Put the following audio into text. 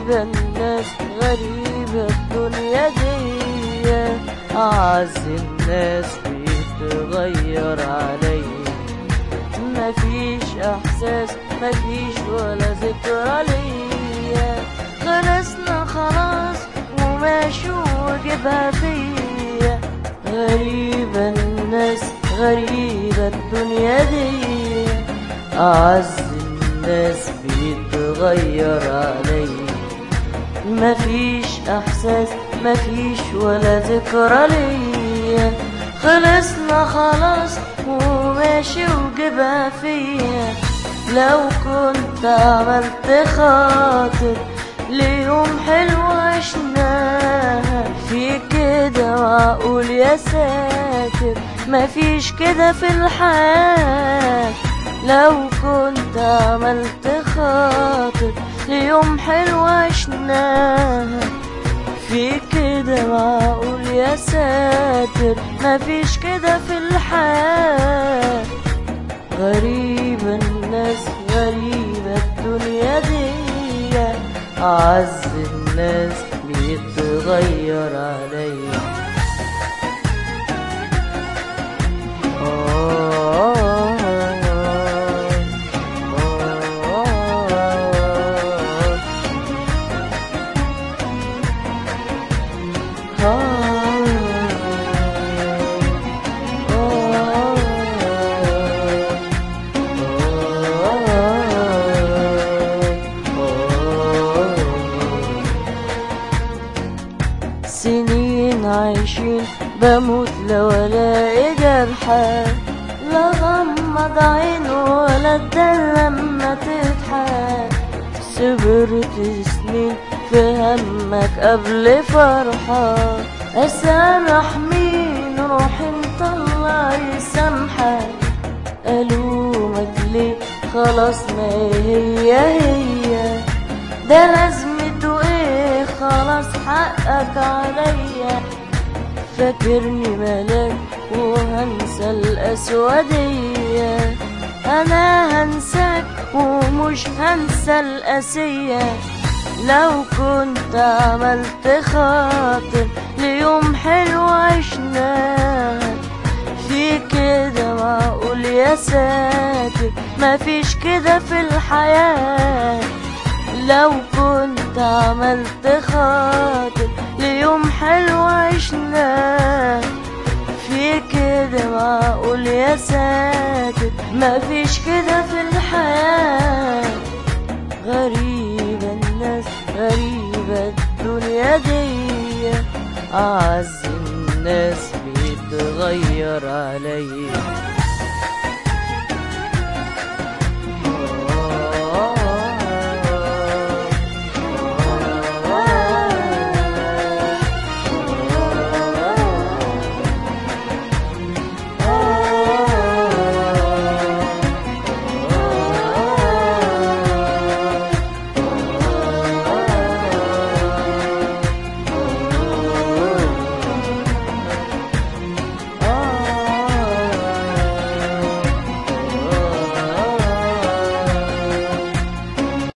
غريبة الناس غريبة الدنيا دي أعز الناس بيتغير علي مفيش إحساس مفيش ولا ذكرى ليا خلصنا خلاص وماشي وجبها فيا غريبة الناس غريبة الدنيا دي أعز الناس بيتغير علي مفيش احساس مفيش ولا ذكرى ليا خلصنا خلاص وماشي وجبها فيا لو كنت عملت خاطر ليوم حلو عشناها في كده معقول يا ساتر مفيش كده في الحياة لو كنت عملت خاطر ليوم حلو عشناها في كده معقول يا ساتر مفيش كده في الحياة غريبة الناس غريبة الدنيا دي أعز الناس بيتغير عليا سنين عايشين بموت لو الاقي جرحى لا غمض عين ولا الدم لما تضحك صبرت سنين في همك قبل فرحة أسامح مين روح انت الله يسامحك ألومك ليه خلاص ما هي هي ده لازمته ايه خلاص حقك عليا فاكرني ملاك وهنسى الأسودية أنا هنساك ومش هنسى الأسية لو كنت عملت خاطر ليوم حلو عشناه في كده معقول يا ساتر مفيش كده في الحياة لو كنت عملت خاطر ليوم حلو عشناه في كده معقول يا ساتر مفيش كده في الحياة غريبة الناس غريبة الدنيا دي أعز الناس بيتغير عليا